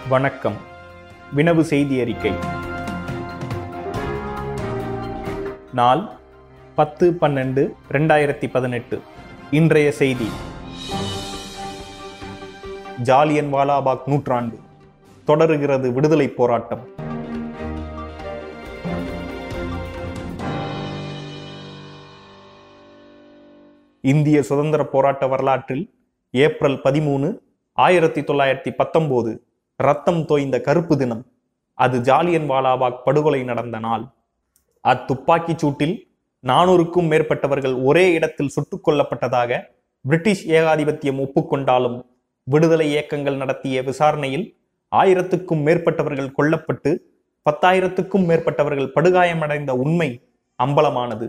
வணக்கம் வினவு செய்தி அறிக்கை நாள் பத்து பன்னெண்டு ரெண்டாயிரத்தி பதினெட்டு இன்றைய செய்தி ஜாலியன் வாலாபாக் நூற்றாண்டு தொடருகிறது விடுதலை போராட்டம் இந்திய சுதந்திர போராட்ட வரலாற்றில் ஏப்ரல் பதிமூணு ஆயிரத்தி தொள்ளாயிரத்தி பத்தொன்பது ரத்தம் தோய்ந்த கருப்பு தினம் அது ஜாலியன் வாலாபாக் படுகொலை நடந்த நாள் அத்துப்பாக்கிச் சூட்டில் நானூறுக்கும் மேற்பட்டவர்கள் ஒரே இடத்தில் சுட்டுக் கொல்லப்பட்டதாக பிரிட்டிஷ் ஏகாதிபத்தியம் ஒப்புக்கொண்டாலும் விடுதலை இயக்கங்கள் நடத்திய விசாரணையில் ஆயிரத்துக்கும் மேற்பட்டவர்கள் கொல்லப்பட்டு பத்தாயிரத்துக்கும் மேற்பட்டவர்கள் படுகாயமடைந்த உண்மை அம்பலமானது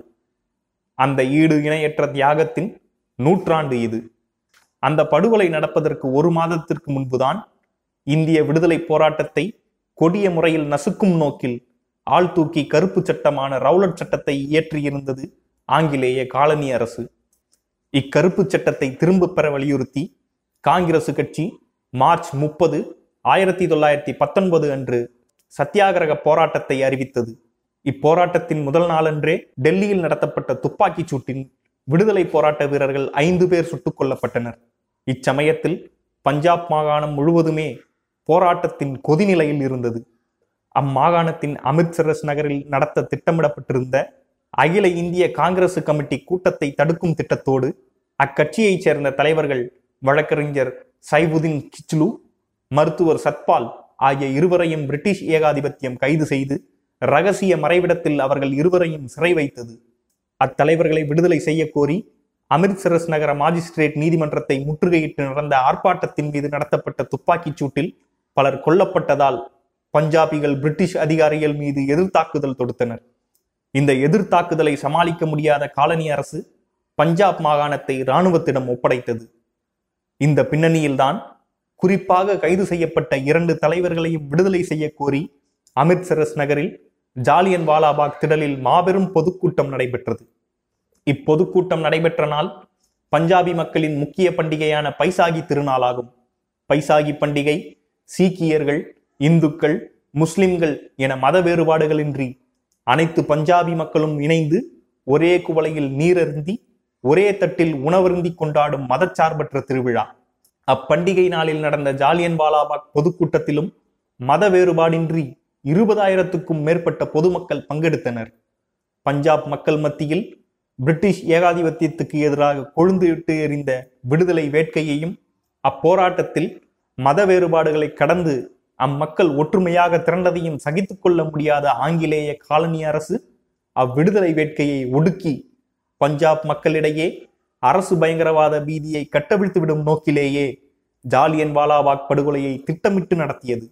அந்த ஈடு இணையற்ற தியாகத்தின் நூற்றாண்டு இது அந்த படுகொலை நடப்பதற்கு ஒரு மாதத்திற்கு முன்புதான் இந்திய விடுதலை போராட்டத்தை கொடிய முறையில் நசுக்கும் நோக்கில் ஆள் தூக்கி கருப்பு சட்டமான ரவுலட் சட்டத்தை இயற்றியிருந்தது ஆங்கிலேய காலனி அரசு இக்கருப்பு சட்டத்தை திரும்பப் பெற வலியுறுத்தி காங்கிரசு கட்சி மார்ச் முப்பது ஆயிரத்தி தொள்ளாயிரத்தி பத்தொன்பது அன்று சத்தியாகிரக போராட்டத்தை அறிவித்தது இப்போராட்டத்தின் முதல் நாளன்றே டெல்லியில் நடத்தப்பட்ட துப்பாக்கிச் சூட்டில் விடுதலை போராட்ட வீரர்கள் ஐந்து பேர் சுட்டுக் கொல்லப்பட்டனர் இச்சமயத்தில் பஞ்சாப் மாகாணம் முழுவதுமே போராட்டத்தின் கொதிநிலையில் இருந்தது அம்மாகாணத்தின் அமிர்தசரஸ் நகரில் நடத்த திட்டமிடப்பட்டிருந்த அகில இந்திய காங்கிரசு கமிட்டி கூட்டத்தை தடுக்கும் திட்டத்தோடு அக்கட்சியைச் சேர்ந்த தலைவர்கள் வழக்கறிஞர் சைபுதீன் கிச்லு மருத்துவர் சத்பால் ஆகிய இருவரையும் பிரிட்டிஷ் ஏகாதிபத்தியம் கைது செய்து ரகசிய மறைவிடத்தில் அவர்கள் இருவரையும் சிறை வைத்தது அத்தலைவர்களை விடுதலை செய்ய கோரி அமிர்தசரஸ் நகர மாஜிஸ்ட்ரேட் நீதிமன்றத்தை முற்றுகையிட்டு நடந்த ஆர்ப்பாட்டத்தின் மீது நடத்தப்பட்ட துப்பாக்கிச் சூட்டில் பலர் கொல்லப்பட்டதால் பஞ்சாபிகள் பிரிட்டிஷ் அதிகாரிகள் மீது எதிர்த்தாக்குதல் தொடுத்தனர் இந்த எதிர்த்தாக்குதலை சமாளிக்க முடியாத காலனி அரசு பஞ்சாப் மாகாணத்தை இராணுவத்திடம் ஒப்படைத்தது இந்த பின்னணியில்தான் குறிப்பாக கைது செய்யப்பட்ட இரண்டு தலைவர்களையும் விடுதலை செய்ய கோரி அமிர்தசரஸ் நகரில் ஜாலியன் வாலாபாக் திடலில் மாபெரும் பொதுக்கூட்டம் நடைபெற்றது இப்பொதுக்கூட்டம் நடைபெற்ற நாள் பஞ்சாபி மக்களின் முக்கிய பண்டிகையான பைசாகி திருநாளாகும் பைசாகி பண்டிகை சீக்கியர்கள் இந்துக்கள் முஸ்லிம்கள் என மத வேறுபாடுகளின்றி அனைத்து பஞ்சாபி மக்களும் இணைந்து ஒரே குவளையில் நீரருந்தி ஒரே தட்டில் உணவருந்தி கொண்டாடும் மதச்சார்பற்ற திருவிழா அப்பண்டிகை நாளில் நடந்த ஜாலியன் வாலாபாக் பொதுக்கூட்டத்திலும் மத வேறுபாடின்றி இருபதாயிரத்துக்கும் மேற்பட்ட பொதுமக்கள் பங்கெடுத்தனர் பஞ்சாப் மக்கள் மத்தியில் பிரிட்டிஷ் ஏகாதிபத்தியத்துக்கு எதிராக கொழுந்துவிட்டு எறிந்த விடுதலை வேட்கையையும் அப்போராட்டத்தில் மத வேறுபாடுகளை கடந்து அம்மக்கள் ஒற்றுமையாக திரண்டதையும் சகித்துக் கொள்ள முடியாத ஆங்கிலேய காலனி அரசு அவ்விடுதலை வேட்கையை ஒடுக்கி பஞ்சாப் மக்களிடையே அரசு பயங்கரவாத பீதியை கட்டவிழ்த்துவிடும் நோக்கிலேயே ஜாலியன் வாலாபாக் படுகொலையை திட்டமிட்டு நடத்தியது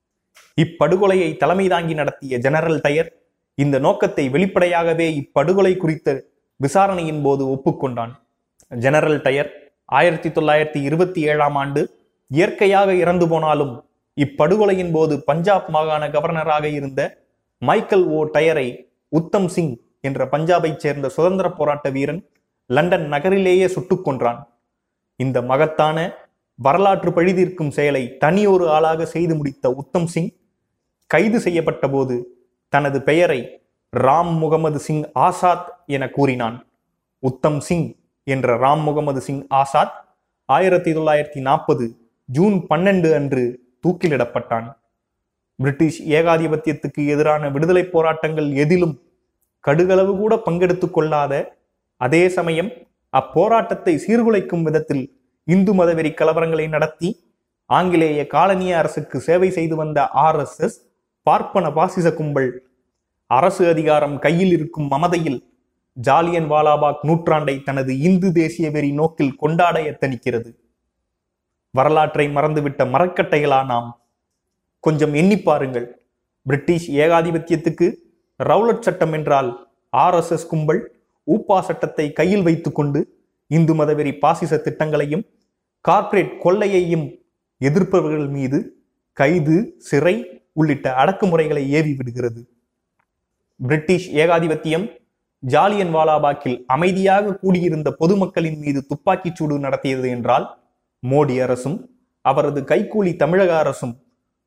இப்படுகொலையை தலைமை தாங்கி நடத்திய ஜெனரல் டயர் இந்த நோக்கத்தை வெளிப்படையாகவே இப்படுகொலை குறித்த விசாரணையின் போது ஒப்புக்கொண்டான் ஜெனரல் டயர் ஆயிரத்தி தொள்ளாயிரத்தி இருபத்தி ஏழாம் ஆண்டு இயற்கையாக இறந்து போனாலும் இப்படுகொலையின் போது பஞ்சாப் மாகாண கவர்னராக இருந்த மைக்கேல் ஓ டயரை உத்தம் சிங் என்ற பஞ்சாபைச் சேர்ந்த சுதந்திர போராட்ட வீரன் லண்டன் நகரிலேயே சுட்டுக் கொன்றான் இந்த மகத்தான வரலாற்று பழிதீர்க்கும் செயலை தனியொரு ஆளாக செய்து முடித்த உத்தம் சிங் கைது செய்யப்பட்ட போது தனது பெயரை ராம் முகமது சிங் ஆசாத் என கூறினான் உத்தம் சிங் என்ற ராம் முகமது சிங் ஆசாத் ஆயிரத்தி தொள்ளாயிரத்தி நாற்பது ஜூன் பன்னெண்டு அன்று தூக்கிலிடப்பட்டான் பிரிட்டிஷ் ஏகாதிபத்தியத்துக்கு எதிரான விடுதலை போராட்டங்கள் எதிலும் கடுகளவு கூட பங்கெடுத்துக் கொள்ளாத அதே சமயம் அப்போராட்டத்தை சீர்குலைக்கும் விதத்தில் இந்து மதவெறி கலவரங்களை நடத்தி ஆங்கிலேய காலனிய அரசுக்கு சேவை செய்து வந்த ஆர் எஸ் எஸ் பார்ப்பன பாசிச கும்பல் அரசு அதிகாரம் கையில் இருக்கும் மமதையில் ஜாலியன் வாலாபாக் நூற்றாண்டை தனது இந்து தேசிய வெறி நோக்கில் கொண்டாட எத்தனிக்கிறது வரலாற்றை மறந்துவிட்ட மரக்கட்டைகளா நாம் கொஞ்சம் எண்ணி பாருங்கள் பிரிட்டிஷ் ஏகாதிபத்தியத்துக்கு ரவுலட் சட்டம் என்றால் ஆர் எஸ் எஸ் கும்பல் ஊப்பா சட்டத்தை கையில் வைத்துக்கொண்டு இந்து மதவெறி பாசிச திட்டங்களையும் கார்ப்பரேட் கொள்ளையையும் எதிர்ப்பவர்கள் மீது கைது சிறை உள்ளிட்ட அடக்குமுறைகளை ஏவி விடுகிறது பிரிட்டிஷ் ஏகாதிபத்தியம் ஜாலியன் வாலாபாக்கில் அமைதியாக கூடியிருந்த பொதுமக்களின் மீது துப்பாக்கிச் சூடு நடத்தியது என்றால் மோடி அரசும் அவரது கைக்கூலி தமிழக அரசும்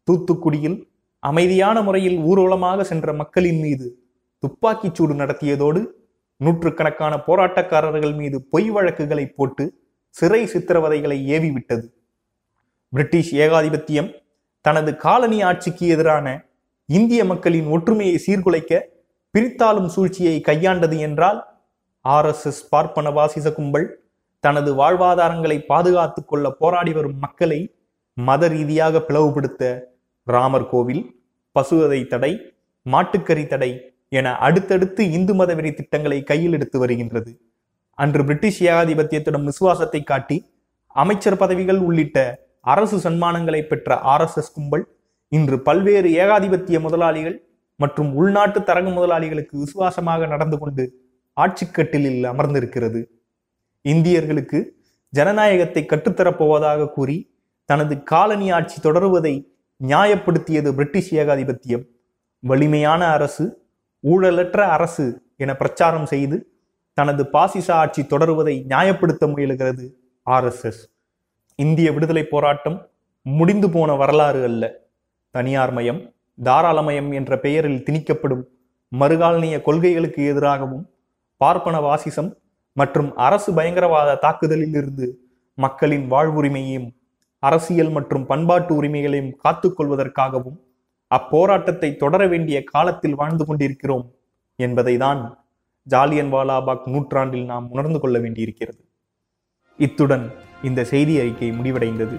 தூத்துக்குடியில் அமைதியான முறையில் ஊர்வலமாக சென்ற மக்களின் மீது துப்பாக்கிச் சூடு நடத்தியதோடு நூற்றுக்கணக்கான போராட்டக்காரர்கள் மீது பொய் வழக்குகளை போட்டு சிறை சித்திரவதைகளை ஏவிவிட்டது பிரிட்டிஷ் ஏகாதிபத்தியம் தனது காலனி ஆட்சிக்கு எதிரான இந்திய மக்களின் ஒற்றுமையை சீர்குலைக்க பிரித்தாளும் சூழ்ச்சியை கையாண்டது என்றால் ஆர்எஸ்எஸ் பார்ப்பன வாசிச கும்பல் தனது வாழ்வாதாரங்களை பாதுகாத்துக் கொள்ள போராடி வரும் மக்களை மத ரீதியாக பிளவுபடுத்த ராமர் கோவில் பசுவதை தடை மாட்டுக்கறி தடை என அடுத்தடுத்து இந்து மத வெறி திட்டங்களை கையில் எடுத்து வருகின்றது அன்று பிரிட்டிஷ் ஏகாதிபத்தியத்திடம் விசுவாசத்தை காட்டி அமைச்சர் பதவிகள் உள்ளிட்ட அரசு சன்மானங்களை பெற்ற ஆர்எஸ்எஸ் கும்பல் இன்று பல்வேறு ஏகாதிபத்திய முதலாளிகள் மற்றும் உள்நாட்டு தரகு முதலாளிகளுக்கு விசுவாசமாக நடந்து கொண்டு ஆட்சிக்கட்டிலில் அமர்ந்திருக்கிறது இந்தியர்களுக்கு ஜனநாயகத்தை கற்றுத்தரப்போவதாக கூறி தனது காலனி ஆட்சி தொடருவதை நியாயப்படுத்தியது பிரிட்டிஷ் ஏகாதிபத்தியம் வலிமையான அரசு ஊழலற்ற அரசு என பிரச்சாரம் செய்து தனது பாசிச ஆட்சி தொடருவதை நியாயப்படுத்த முயலுகிறது ஆர்எஸ்எஸ் இந்திய விடுதலை போராட்டம் முடிந்து போன வரலாறு அல்ல தனியார் மயம் தாராளமயம் என்ற பெயரில் திணிக்கப்படும் மறுகாலனிய கொள்கைகளுக்கு எதிராகவும் பார்ப்பன வாசிசம் மற்றும் அரசு பயங்கரவாத தாக்குதலில் இருந்து மக்களின் வாழ்வுரிமையையும் அரசியல் மற்றும் பண்பாட்டு உரிமைகளையும் காத்துக்கொள்வதற்காகவும் அப்போராட்டத்தை தொடர வேண்டிய காலத்தில் வாழ்ந்து கொண்டிருக்கிறோம் என்பதை தான் ஜாலியன் வாலாபாக் நூற்றாண்டில் நாம் உணர்ந்து கொள்ள வேண்டியிருக்கிறது இத்துடன் இந்த செய்தி அறிக்கை முடிவடைந்தது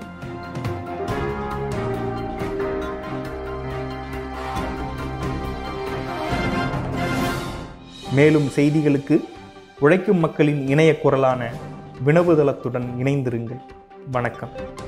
மேலும் செய்திகளுக்கு உழைக்கும் மக்களின் இணைய குரலான வினவுதளத்துடன் இணைந்திருங்கள் வணக்கம்